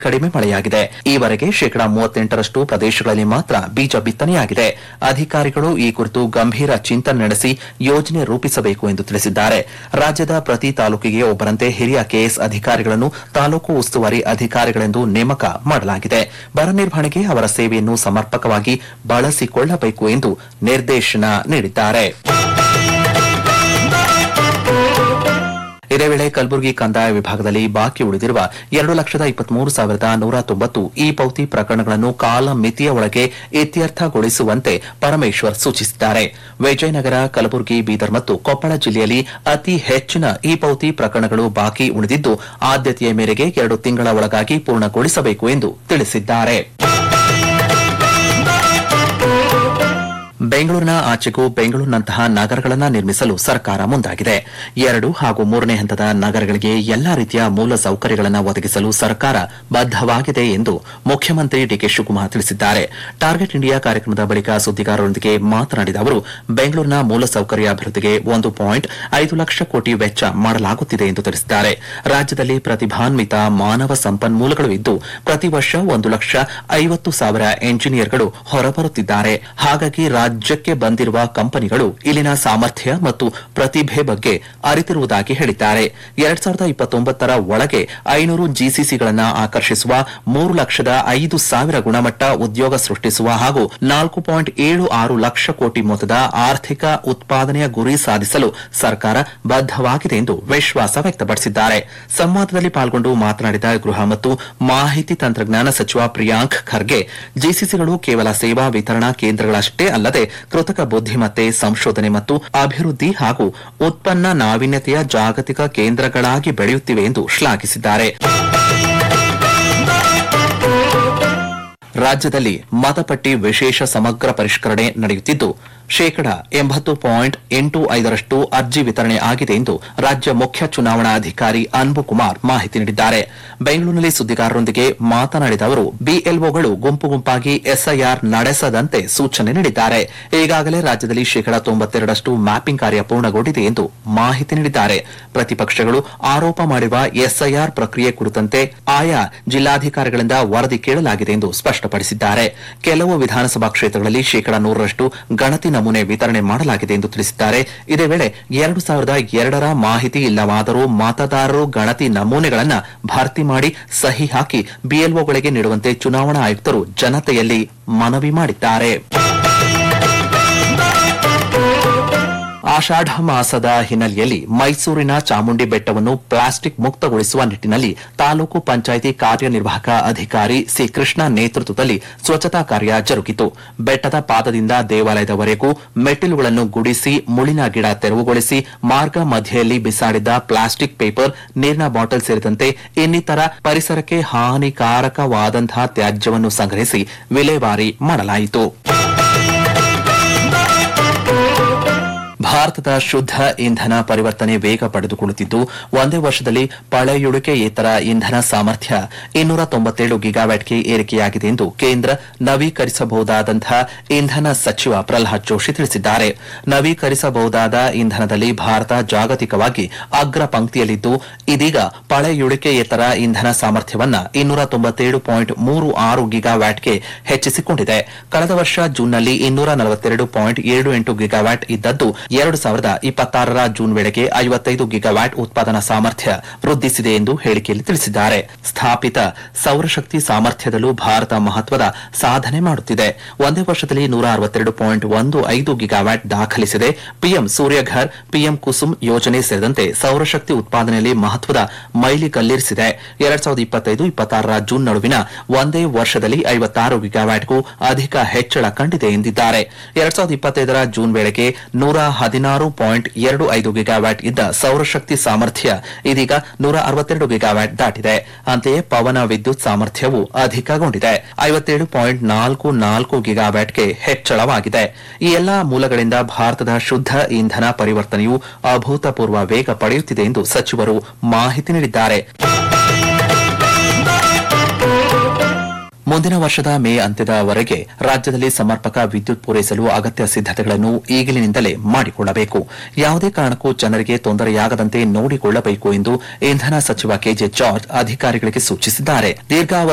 ಕಡಿಮೆ ಮಳೆಯಾಗಿದೆ ಈವರೆಗೆ ಶೇಕಡಾ ಮೂವತ್ತೆಂಟರಷ್ಟು ಪ್ರದೇಶಗಳಲ್ಲಿ ಮಾತ್ರ ಬೀಜ ಬಿತ್ತನೆಯಾಗಿದೆ ಅಧಿಕಾರಿಗಳು ಈ ಕುರಿತು ಗಂಭೀರ ಚಿಂತನೆ ನಡೆಸಿ ಯೋಜನೆ ರೂಪಿಸಬೇಕು ಎಂದು ತಿಳಿಸಿದ್ದಾರೆ ರಾಜ್ಯದ ಪ್ರತಿ ತಾಲೂಕಿಗೆ ಒಬ್ಬರಂತೆ ಹಿರಿಯ ಕೆಎಸ್ ಅಧಿಕಾರಿಗಳನ್ನು ತಾಲೂಕು ಉಸ್ತುವಾರಿ ಅಧಿಕಾರಿಗಳೆಂದು ನೇಮಕ ಮಾಡಲಾಗಿದೆ ಬರ ನಿರ್ವಹಣೆಗೆ ಅವರ ಸೇವೆಯನ್ನು ಸಮರ್ಪಕವಾಗಿ ಬಳಸಿಕೊಳ್ಳಬೇಕು ಎಂದು ನಿರ್ದೇಶನ ನೀಡಿದ್ದಾರೆ ಇದೇ ವೇಳೆ ಕಲಬುರಗಿ ಕಂದಾಯ ವಿಭಾಗದಲ್ಲಿ ಬಾಕಿ ಉಳಿದಿರುವ ಎರಡು ಲಕ್ಷದ ಇಪ್ಪತ್ಮೂರು ಸಾವಿರದ ನೂರ ತೊಂಬತ್ತು ಇ ಪೌತಿ ಪ್ರಕರಣಗಳನ್ನು ಕಾಲ ಮಿತಿಯ ಒಳಗೆ ಇತ್ಯರ್ಥಗೊಳಿಸುವಂತೆ ಪರಮೇಶ್ವರ್ ಸೂಚಿಸಿದ್ದಾರೆ ವಿಜಯನಗರ ಕಲಬುರಗಿ ಬೀದರ್ ಮತ್ತು ಕೊಪ್ಪಳ ಜಿಲ್ಲೆಯಲ್ಲಿ ಅತಿ ಹೆಚ್ಚಿನ ಇ ಪೌತಿ ಪ್ರಕರಣಗಳು ಬಾಕಿ ಉಳಿದಿದ್ದು ಆದ್ಯತೆಯ ಮೇರೆಗೆ ಎರಡು ತಿಂಗಳ ಒಳಗಾಗಿ ಪೂರ್ಣಗೊಳಿಸಬೇಕು ಎಂದು ತಿಳಿಸಿದ್ದಾರೆ ಬೆಂಗಳೂರಿನ ಆಚೆಗೂ ಬೆಂಗಳೂರಿನಂತಹ ನಗರಗಳನ್ನು ನಿರ್ಮಿಸಲು ಸರ್ಕಾರ ಮುಂದಾಗಿದೆ ಎರಡು ಹಾಗೂ ಮೂರನೇ ಹಂತದ ನಗರಗಳಿಗೆ ಎಲ್ಲಾ ರೀತಿಯ ಮೂಲ ಸೌಕರ್ಯಗಳನ್ನು ಒದಗಿಸಲು ಸರ್ಕಾರ ಬದ್ದವಾಗಿದೆ ಎಂದು ಮುಖ್ಯಮಂತ್ರಿ ಡಿಕೆ ಶಿವಕುಮಾರ್ ತಿಳಿಸಿದ್ದಾರೆ ಟಾರ್ಗೆಟ್ ಇಂಡಿಯಾ ಕಾರ್ಯಕ್ರಮದ ಬಳಿಕ ಸುದ್ದಿಗಾರರೊಂದಿಗೆ ಮಾತನಾಡಿದ ಅವರು ಬೆಂಗಳೂರಿನ ಮೂಲಸೌಕರ್ಯ ಅಭಿವೃದ್ಧಿಗೆ ಒಂದು ಪಾಯಿಂಟ್ ಐದು ಲಕ್ಷ ಕೋಟಿ ವೆಚ್ಚ ಮಾಡಲಾಗುತ್ತಿದೆ ಎಂದು ತಿಳಿಸಿದ್ದಾರೆ ರಾಜ್ಯದಲ್ಲಿ ಪ್ರತಿಭಾನ್ವಿತ ಮಾನವ ಸಂಪನ್ಮೂಲಗಳು ಇದ್ದು ಪ್ರತಿ ವರ್ಷ ಒಂದು ಲಕ್ಷ ಐವತ್ತು ಸಾವಿರ ಎಂಜಿನಿಯರ್ಗಳು ಹೊರಬರುತ್ತಿದ್ದಾರೆ ಹಾಗಾಗಿ ರಾಜ್ಯಕ್ಕೆ ಬಂದಿರುವ ಕಂಪನಿಗಳು ಇಲ್ಲಿನ ಸಾಮರ್ಥ್ಯ ಮತ್ತು ಪ್ರತಿಭೆ ಬಗ್ಗೆ ಅರಿತಿರುವುದಾಗಿ ಹೇಳಿದ್ದಾರೆ ಎರಡ್ ಸಾವಿರದ ಇಪ್ಪತ್ತೊಂಬತ್ತರ ಒಳಗೆ ಐನೂರು ಜಿಸಿಸಿಗಳನ್ನು ಆಕರ್ಷಿಸುವ ಮೂರು ಲಕ್ಷದ ಐದು ಸಾವಿರ ಗುಣಮಟ್ಟ ಉದ್ಯೋಗ ಸೃಷ್ಟಿಸುವ ಹಾಗೂ ನಾಲ್ಕು ಪಾಯಿಂಟ್ ಏಳು ಆರು ಲಕ್ಷ ಕೋಟಿ ಮೊತ್ತದ ಆರ್ಥಿಕ ಉತ್ಪಾದನೆಯ ಗುರಿ ಸಾಧಿಸಲು ಸರ್ಕಾರ ಬದ್ದವಾಗಿದೆ ಎಂದು ವಿಶ್ವಾಸ ವ್ಯಕ್ತಪಡಿಸಿದ್ದಾರೆ ಸಂವಾದದಲ್ಲಿ ಪಾಲ್ಗೊಂಡು ಮಾತನಾಡಿದ ಗೃಹ ಮತ್ತು ಮಾಹಿತಿ ತಂತ್ರಜ್ಞಾನ ಸಚಿವ ಪ್ರಿಯಾಂಕ್ ಖರ್ಗೆ ಜಿಸಿಸಿಗಳು ಕೇವಲ ಸೇವಾ ವಿತರಣಾ ಕೇಂದ್ರಗಳಷ್ಟೇ ಅಲ್ಲದೆ ಕೃತಕ ಬುದ್ಧಿಮತ್ತೆ ಸಂಶೋಧನೆ ಮತ್ತು ಅಭಿವೃದ್ಧಿ ಹಾಗೂ ಉತ್ಪನ್ನ ನಾವೀನ್ಯತೆಯ ಜಾಗತಿಕ ಕೇಂದ್ರಗಳಾಗಿ ಬೆಳೆಯುತ್ತಿವೆ ಎಂದು ಶ್ಲಾಘಿಸಿದ್ದಾರೆ ರಾಜ್ಯದಲ್ಲಿ ಮತಪಟ್ಟಿ ವಿಶೇಷ ಸಮಗ್ರ ಪರಿಷ್ಕರಣೆ ನಡೆಯುತ್ತಿದ್ದು ಶೇಕಡಾ ಎಂಬತ್ತು ಪಾಯಿಂಟ್ ಎಂಟು ಐದರಷ್ಟು ಅರ್ಜಿ ವಿತರಣೆ ಆಗಿದೆ ಎಂದು ರಾಜ್ಯ ಮುಖ್ಯ ಚುನಾವಣಾಧಿಕಾರಿ ಅನ್ಬು ಕುಮಾರ್ ಮಾಹಿತಿ ನೀಡಿದ್ದಾರೆ ಬೆಂಗಳೂರಿನಲ್ಲಿ ಸುದ್ದಿಗಾರರೊಂದಿಗೆ ಮಾತನಾಡಿದ ಅವರು ಬಿಎಲ್ಒಗಳು ಗುಂಪು ಗುಂಪಾಗಿ ಎಸ್ಐಆರ್ ನಡೆಸದಂತೆ ಸೂಚನೆ ನೀಡಿದ್ದಾರೆ ಈಗಾಗಲೇ ರಾಜ್ಯದಲ್ಲಿ ಶೇಕಡಾ ತೊಂಬತ್ತೆರಡಷ್ಟು ಮ್ಯಾಪಿಂಗ್ ಕಾರ್ಯ ಪೂರ್ಣಗೊಂಡಿದೆ ಎಂದು ಮಾಹಿತಿ ನೀಡಿದ್ದಾರೆ ಪ್ರತಿಪಕ್ಷಗಳು ಆರೋಪ ಮಾಡಿರುವ ಎಸ್ಐಆರ್ ಪ್ರಕ್ರಿಯೆ ಕುರಿತಂತೆ ಆಯಾ ಜಿಲ್ಲಾಧಿಕಾರಿಗಳಿಂದ ವರದಿ ಕೇಳಲಾಗಿದೆ ಎಂದು ಸ್ಪಷ್ಟಪಡಿಸಿದ್ದಾರೆ ಕೆಲವು ವಿಧಾನಸಭಾ ಕ್ಷೇತ್ರಗಳಲ್ಲಿ ಶೇಕಡಾ ನೂರರಷ್ಟು ಗಣತಿ ನಮೂನೆ ವಿತರಣೆ ಮಾಡಲಾಗಿದೆ ಎಂದು ತಿಳಿಸಿದ್ದಾರೆ ಇದೇ ವೇಳೆ ಎರಡು ಸಾವಿರದ ಎರಡರ ಮಾಹಿತಿ ಇಲ್ಲವಾದರೂ ಮತದಾರರು ಗಣತಿ ನಮೂನೆಗಳನ್ನು ಭರ್ತಿ ಮಾಡಿ ಸಹಿ ಹಾಕಿ ಬಿಎಲ್ಒಗಳಿಗೆ ನೀಡುವಂತೆ ಚುನಾವಣಾ ಆಯುಕ್ತರು ಜನತೆಯಲ್ಲಿ ಮನವಿ ಮಾಡಿದ್ದಾರೆ ಆಷಾಢ ಮಾಸದ ಹಿನ್ನೆಲೆಯಲ್ಲಿ ಮೈಸೂರಿನ ಚಾಮುಂಡಿ ಬೆಟ್ಟವನ್ನು ಪ್ಲಾಸ್ಟಿಕ್ ಮುಕ್ತಗೊಳಿಸುವ ನಿಟ್ಟಿನಲ್ಲಿ ತಾಲೂಕು ಪಂಚಾಯಿತಿ ಕಾರ್ಯನಿರ್ವಾಹಕ ಅಧಿಕಾರಿ ಸಿ ಕೃಷ್ಣ ನೇತೃತ್ವದಲ್ಲಿ ಸ್ವಚ್ಛತಾ ಕಾರ್ಯ ಜರುಗಿತು ಬೆಟ್ಟದ ಪಾದದಿಂದ ದೇವಾಲಯದವರೆಗೂ ಮೆಟ್ಟಿಲುಗಳನ್ನು ಗುಡಿಸಿ ಮುಳಿನ ಗಿಡ ತೆರವುಗೊಳಿಸಿ ಮಾರ್ಗ ಮಧ್ಯೆಯಲ್ಲಿ ಬಿಸಾಡಿದ್ದ ಪ್ಲಾಸ್ಟಿಕ್ ಪೇಪರ್ ನೀರಿನ ಬಾಟಲ್ ಸೇರಿದಂತೆ ಇನ್ನಿತರ ಪರಿಸರಕ್ಕೆ ಹಾನಿಕಾರಕವಾದಂತಹ ತ್ಯಾಜ್ಯವನ್ನು ಸಂಗ್ರಹಿಸಿ ವಿಲೇವಾರಿ ಮಾಡಲಾಯಿತು ಭಾರತದ ಶುದ್ಧ ಇಂಧನ ಪರಿವರ್ತನೆ ವೇಗ ಪಡೆದುಕೊಳ್ಳುತ್ತಿದ್ದು ಒಂದೇ ವರ್ಷದಲ್ಲಿ ಪಳೆಯುಳಿಕೆಯೇತರ ಇಂಧನ ಸಾಮರ್ಥ್ಯ ಇನ್ನೂರ ತೊಂಬತ್ತೇಳು ಗಿಗಾವ್ಯಾಟ್ಗೆ ಏರಿಕೆಯಾಗಿದೆ ಎಂದು ಕೇಂದ್ರ ನವೀಕರಿಸಬಹುದಾದಂತಹ ಇಂಧನ ಸಚಿವ ಪ್ರಲ್ಹಾದ್ ಜೋಶಿ ತಿಳಿಸಿದ್ದಾರೆ ನವೀಕರಿಸಬಹುದಾದ ಇಂಧನದಲ್ಲಿ ಭಾರತ ಜಾಗತಿಕವಾಗಿ ಅಗ್ರ ಪಂಕ್ತಿಯಲ್ಲಿದ್ದು ಇದೀಗ ಪಳೆಯುಳಿಕೆಯೇತರ ಇಂಧನ ಸಾಮರ್ಥ್ಯವನ್ನ ಇನ್ನೂರ ತೊಂಬತ್ತೇಳು ಪಾಯಿಂಟ್ ಮೂರು ಆರು ಗಿಗಾವ್ಯಾಟ್ಗೆ ಹೆಚ್ಚಿಸಿಕೊಂಡಿದೆ ಕಳೆದ ವರ್ಷ ಜೂನ್ನಲ್ಲಿ ಇನ್ನೂರ ನಲವತ್ತೆರಡು ಪಾಯಿಂಟ್ ಏಳು ಎಂಟು ಗಿಗಾವ್ಯಾಟ್ ಇದ್ದದ್ದು ಎರಡು ಸಾವಿರದ ಇಪ್ಪತ್ತಾರರ ಜೂನ್ ವೇಳೆಗೆ ಐವತ್ತೈದು ಗಿಗಾವ್ಯಾಟ್ ಉತ್ಪಾದನಾ ಸಾಮರ್ಥ್ಯ ವೃದ್ಧಿಸಿದೆ ಎಂದು ಹೇಳಿಕೆಯಲ್ಲಿ ತಿಳಿಸಿದ್ದಾರೆ ಸ್ಥಾಪಿತ ಸೌರಶಕ್ತಿ ಸಾಮರ್ಥ್ಯದಲ್ಲೂ ಭಾರತ ಮಹತ್ವದ ಸಾಧನೆ ಮಾಡುತ್ತಿದೆ ಒಂದೇ ವರ್ಷದಲ್ಲಿ ನೂರ ಅರವತ್ತೆರಡು ಪಾಯಿಂಟ್ ಒಂದು ಐದು ಗಿಗಾವ್ಯಾಟ್ ದಾಖಲಿಸಿದೆ ಪಿಎಂ ಸೂರ್ಯಘರ್ ಪಿಎಂ ಕುಸುಮ್ ಯೋಜನೆ ಸೇರಿದಂತೆ ಸೌರಶಕ್ತಿ ಉತ್ಪಾದನೆಯಲ್ಲಿ ಮಹತ್ವದ ಮೈಲಿಗಲ್ಲಿರಿಸಿದೆ ಎರಡ್ ಸಾವಿರದ ಇಪ್ಪತ್ತೈದು ಇಪ್ಪತ್ತಾರರ ಜೂನ್ ನಡುವಿನ ಒಂದೇ ವರ್ಷದಲ್ಲಿ ಐವತ್ತಾರು ಗಿಗಾವ್ಯಾಟ್ಗೂ ಅಧಿಕ ಹೆಚ್ಚಳ ಕಂಡಿದೆ ಎಂದಿದ್ದಾರೆ ಎರಡ್ ಸಾವಿರದ ಇಪ್ಪತ್ತೈದರ ಜೂನ್ ವೇಳೆಗೆ ನೂರ ಹದಿನಾರು ಪಾಯಿಂಟ್ ಎರಡು ಐದು ಗಿಗಾವ್ಯಾಟ್ ಇದ್ದ ಸೌರಶಕ್ತಿ ಸಾಮರ್ಥ್ಯ ಇದೀಗ ನೂರ ಅರವತ್ತೆರಡು ಗಿಗಾವ್ಯಾಟ್ ದಾಟಿದೆ ಅಂತೆಯೇ ಪವನ ವಿದ್ಯುತ್ ಸಾಮರ್ಥ್ಯವೂ ಅಧಿಕಗೊಂಡಿದೆ ಐವತ್ತೇಳು ಪಾಯಿಂಟ್ ನಾಲ್ಕು ನಾಲ್ಕು ಗಿಗಾವ್ಯಾಟ್ಗೆ ಹೆಚ್ಚಳವಾಗಿದೆ ಈ ಎಲ್ಲಾ ಮೂಲಗಳಿಂದ ಭಾರತದ ಶುದ್ಧ ಇಂಧನ ಪರಿವರ್ತನೆಯು ಅಭೂತಪೂರ್ವ ವೇಗ ಪಡೆಯುತ್ತಿದೆ ಎಂದು ಸಚಿವರು ಮಾಹಿತಿ ನೀಡಿದ್ದಾರೆ ಮುಂದಿನ ವರ್ಷದ ಮೇ ಅಂತ್ಯದವರೆಗೆ ರಾಜ್ಯದಲ್ಲಿ ಸಮರ್ಪಕ ವಿದ್ಯುತ್ ಪೂರೈಸಲು ಅಗತ್ಯ ಸಿದ್ದತೆಗಳನ್ನು ಈಗಲಿನಿಂದಲೇ ಮಾಡಿಕೊಳ್ಳಬೇಕು ಯಾವುದೇ ಕಾರಣಕ್ಕೂ ಜನರಿಗೆ ತೊಂದರೆಯಾಗದಂತೆ ನೋಡಿಕೊಳ್ಳಬೇಕು ಎಂದು ಇಂಧನ ಸಚಿವ ಕೆಜೆ ಜಾರ್ಜ್ ಅಧಿಕಾರಿಗಳಿಗೆ ಸೂಚಿಸಿದ್ದಾರೆ ದೀರ್ಘಾವಧಿ